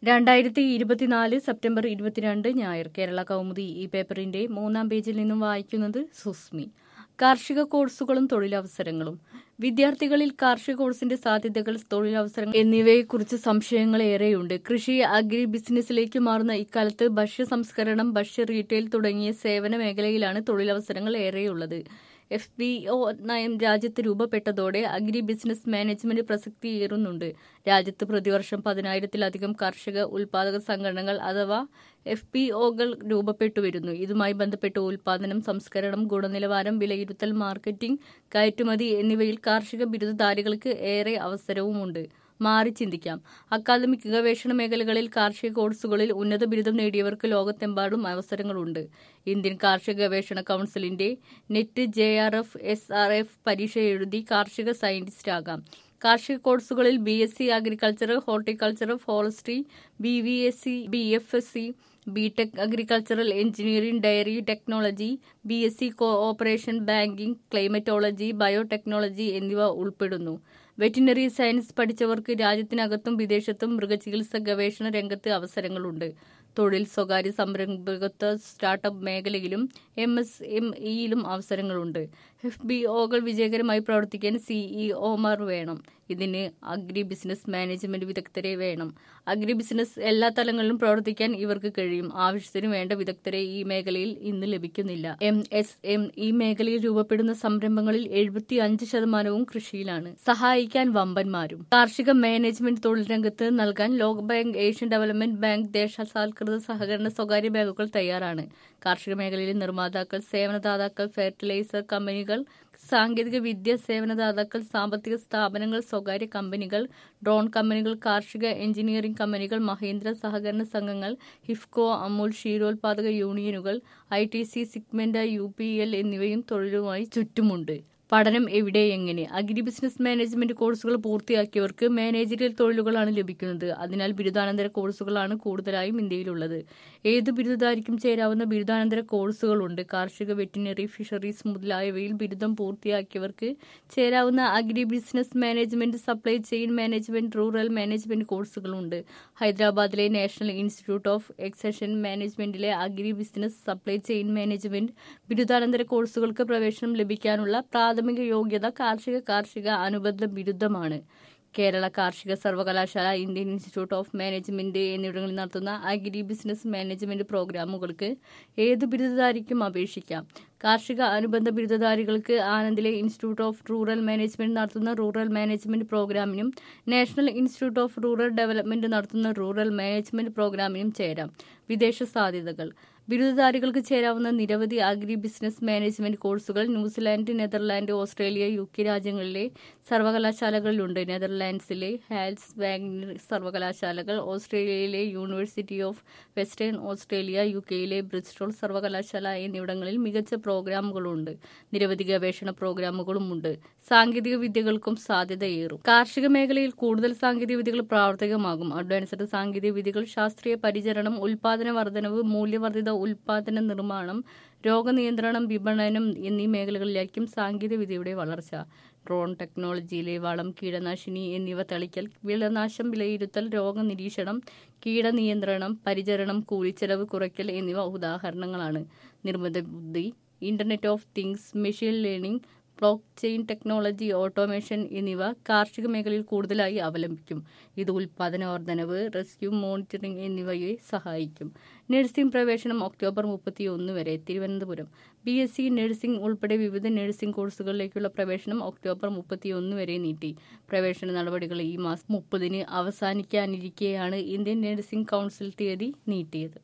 രണ്ടായിരത്തി ഇരുപത്തിനാല് സെപ്റ്റംബർ ഇരുപത്തിരണ്ട് ഞായർ കേരള കൗമുദി ഈ പേപ്പറിന്റെ മൂന്നാം പേജിൽ നിന്നും വായിക്കുന്നത് സുസ്മി കാർഷിക കോഴ്സുകളും തൊഴിലവസരങ്ങളും വിദ്യാർത്ഥികളിൽ കാർഷിക കോഴ്സിന്റെ സാധ്യതകൾ തൊഴിലവസരങ്ങൾ എന്നിവയെക്കുറിച്ച് സംശയങ്ങൾ ഏറെയുണ്ട് കൃഷി അഗ്രി ബിസിനസ്സിലേക്ക് മാറുന്ന ഇക്കാലത്ത് ഭക്ഷ്യ സംസ്കരണം ഭക്ഷ്യ റീറ്റെയിൽ തുടങ്ങിയ സേവന മേഖലയിലാണ് തൊഴിലവസരങ്ങൾ ഏറെയുള്ളത് എഫ് ബി ഒ നയം രാജ്യത്ത് രൂപപ്പെട്ടതോടെ അഗ്രി ബിസിനസ് മാനേജ്മെന്റ് പ്രസക്തിയേറുന്നുണ്ട് രാജ്യത്ത് പ്രതിവർഷം പതിനായിരത്തിലധികം കാർഷിക ഉൽപാദക സംഘടനകൾ അഥവാ എഫ് പി ഒകൾ രൂപപ്പെട്ടു വരുന്നു ഇതുമായി ബന്ധപ്പെട്ട് ഉൽപാദനം സംസ്കരണം ഗുണനിലവാരം വിലയിരുത്തൽ മാർക്കറ്റിംഗ് കയറ്റുമതി എന്നിവയിൽ കാർഷിക ബിരുദധാരികൾക്ക് ഏറെ അവസരവുമുണ്ട് മാറി ചിന്തിക്കാം അക്കാദമിക് ഗവേഷണ മേഖലകളിൽ കാർഷിക കോഴ്സുകളിൽ ഉന്നത ബിരുദം നേടിയവർക്ക് ലോകത്തെമ്പാടും അവസരങ്ങളുണ്ട് ഇന്ത്യൻ കാർഷിക ഗവേഷണ കൌൺസിലിന്റെ NET J R F S R F പരീക്ഷ എഴുതി കാർഷിക സയന്റിസ്റ്റ് ആകാം കാർഷിക കോഴ്സുകളിൽ B S C agriculture horticulture forestry B V S C B F S C B tech agricultural engineering dairy technology B S C cooperation banking climatology biotechnology എന്നിവ ഉൾപ്പെടുന്നു veterinary science പഠിച്ചവർക്ക് രാജ്യത്തിനകത്തും വിദേശത്തും മൃഗചികിത്സ ഗവേഷണ രംഗത്ത് അവസരങ്ങളുണ്ട് തൊഴിൽ സ്വകാര്യ സംരംഭകത്വ സ്റ്റാർട്ടപ്പ് മേഖലയിലും എം എസ് എം ഇയിലും അവസരങ്ങളുണ്ട് എഫ് ബി ഒകൾ വിജയകരമായി പ്രവർത്തിക്കാൻ സിഇഒമാർ വേണം ഇതിന് അഗ്രി ബിസിനസ് മാനേജ്മെന്റ് വിദഗ്ധരെ വേണം അഗ്രി ബിസിനസ് എല്ലാ തലങ്ങളിലും പ്രവർത്തിക്കാൻ ഇവർക്ക് കഴിയും ആവശ്യത്തിന് വേണ്ട വിദഗ്ധരെ ഈ മേഖലയിൽ ഇന്ന് ലഭിക്കുന്നില്ല എം എസ് എം ഈ മേഖലയിൽ രൂപപ്പെടുന്ന സംരംഭങ്ങളിൽ എഴുപത്തി അഞ്ച് ശതമാനവും കൃഷിയിലാണ് സഹായിക്കാൻ വമ്പന്മാരും കാർഷിക മാനേജ്മെന്റ് തൊഴിൽ രംഗത്ത് നൽകാൻ ലോക ബാങ്ക് ഏഷ്യൻ ഡെവലപ്മെന്റ് ബാങ്ക് ദേശസാൽകൃത സഹകരണ സ്വകാര്യ ബാങ്കുകൾ തയ്യാറാണ് കാർഷിക മേഖലയിലെ നിർമ്മാതാക്കൾ സേവനദാതാക്കൾ ഫെർട്ടിലൈസർ കമ്പനികൾ സാങ്കേതിക വിദ്യ സേവനദാതാക്കൾ സാമ്പത്തിക സ്ഥാപനങ്ങൾ സ്വകാര്യ കമ്പനികൾ ഡ്രോൺ കമ്പനികൾ കാർഷിക എഞ്ചിനീയറിംഗ് കമ്പനികൾ മഹീന്ദ്ര സഹകരണ സംഘങ്ങൾ ഹിഫ്കോ അമൂൽ ക്ഷീരോത്പാദക യൂണിയനുകൾ I T C segment U P L എന്നിവയും തൊഴിലുമായി ചുറ്റുമുണ്ട് പഠനം എവിടെ എങ്ങനെ അഗ്രി ബിസിനസ് മാനേജ്മെന്റ് കോഴ്സുകൾ പൂർത്തിയാക്കിയവർക്ക് മാനേജറിയൽ തൊഴിലുകളാണ് ലഭിക്കുന്നത് അതിനാൽ ബിരുദാനന്തര കോഴ്സുകളാണ് കൂടുതലായും ഇന്ത്യയിലുള്ളത് ഏത് ബിരുദധാരിക്കും ചേരാവുന്ന ബിരുദാനന്തര കോഴ്സുകളുണ്ട് കാർഷിക വെറ്റിനറി ഫിഷറീസ് മുതലായവയിൽ ബിരുദം പൂർത്തിയാക്കിയവർക്ക് ചേരാവുന്ന agri business management supply chain management rural management കോഴ്സുകളുണ്ട് ഹൈദരാബാദിലെ നാഷണൽ ഇൻസ്റ്റിറ്റ്യൂട്ട് ഓഫ് എക്സഷൻ മാനേജ്മെന്റിലെ agri business supply chain management ബിരുദാനന്തര കോഴ്സുകൾക്ക് പ്രവേശനം ലഭിക്കാനുള്ള പ്രാഥമിക യോഗ്യത കാർഷിക കാർഷിക അനുബന്ധ ബിരുദമാണ് കേരള കാർഷിക സർവകലാശാല ഇന്ത്യൻ ഇൻസ്റ്റിറ്റ്യൂട്ട് ഓഫ് മാനേജ്മെന്റ് എന്നിവിടങ്ങളിൽ നടത്തുന്ന അഗ്രി ബിസിനസ് മാനേജ്മെന്റ് പ്രോഗ്രാമുകൾക്ക് ഏത് ബിരുദധാരിക്കും അപേക്ഷിക്കാം കാർഷിക അനുബന്ധ ബിരുദധാരികൾക്ക് ആനന്ദിലെ ഇൻസ്റ്റിറ്റ്യൂട്ട് ഓഫ് റൂറൽ മാനേജ്മെന്റ് നടത്തുന്ന റൂറൽ മാനേജ്മെന്റ് പ്രോഗ്രാമിനും national institute of rural development നടത്തുന്ന റൂറൽ മാനേജ്മെന്റ് പ്രോഗ്രാമിനും ചേരാം വിദേശ സാധ്യതകൾ ബിരുദധാരികൾക്ക് ചേരാവുന്ന നിരവധി അഗ്രി ബിസിനസ് മാനേജ്മെന്റ് കോഴ്സുകൾ New Zealand Netherland Australia U K രാജ്യങ്ങളിലെ സർവകലാശാലകളിലുണ്ട് നെതർലാൻഡ്സിലെ ഹാൽസ് വാഗ്നർ സർവകലാശാലകൾ ഓസ്ട്രേലിയയിലെ university of western Australia U കെയിലെ ബ്രിസ്റ്റോൾ സർവകലാശാല എന്നിവിടങ്ങളിൽ മികച്ച പ്രോഗ്രാമുകളുണ്ട് നിരവധി ഗവേഷണ പ്രോഗ്രാമുകളുമുണ്ട് സാങ്കേതിക വിദ്യകൾക്കും സാധ്യതയേറും കാർഷിക മേഖലയിൽ കൂടുതൽ സാങ്കേതിക വിദ്യകൾ പ്രാവർത്തികമാകും അഡ്വാൻസ്ഡ് സാങ്കേതിക വിദ്യകൾ ശാസ്ത്രീയ പരിചരണം ഉൽപാദന വർധനവ് മൂല്യവർദ്ധിത ഉൽപാദന നിർമ്മാണം രോഗനിയന്ത്രണം വിപണനം എന്നീ മേഖലകളിലായിരിക്കും സാങ്കേതിക വിദ്യയുടെ വളർച്ച ഡ്രോൺ ടെക്നോളജിയിലെ വളം കീടനാശിനി എന്നിവ തളിക്കൽ വിളനാശം വിലയിരുത്തൽ രോഗനിരീക്ഷണം കീടനിയന്ത്രണം പരിചരണം കൂലിച്ചെലവ് കുറയ്ക്കൽ എന്നിവ ഉദാഹരണങ്ങളാണ് നിർമ്മിത ബുദ്ധി internet of things machine learning block chain technology automation എന്നിവ കാർഷിക മേഖലയിൽ കൂടുതലായി അവലംബിക്കും ഇത് ഉൽപാദന വർധനവ് റെസ്ക്യൂ മോണിറ്ററിംഗ് എന്നിവയെ സഹായിക്കും നഴ്സിംഗ് പ്രവേശനം ഒക്ടോബർ മുപ്പത്തി ഒന്ന് വരെ Thiruvananthapuram B S C nursing ഉൾപ്പെടെ വിവിധ നഴ്സിംഗ് കോഴ്സുകളിലേക്കുള്ള പ്രവേശനം ഒക്ടോബർ മുപ്പത്തി ഒന്ന് വരെ നീട്ടി പ്രവേശന നടപടികൾ ഈ മാസം മുപ്പതിന് അവസാനിക്കാനിരിക്കെയാണ് ഇന്ത്യൻ നഴ്സിംഗ് കൗൺസിൽ തീയതി നീട്ടിയത്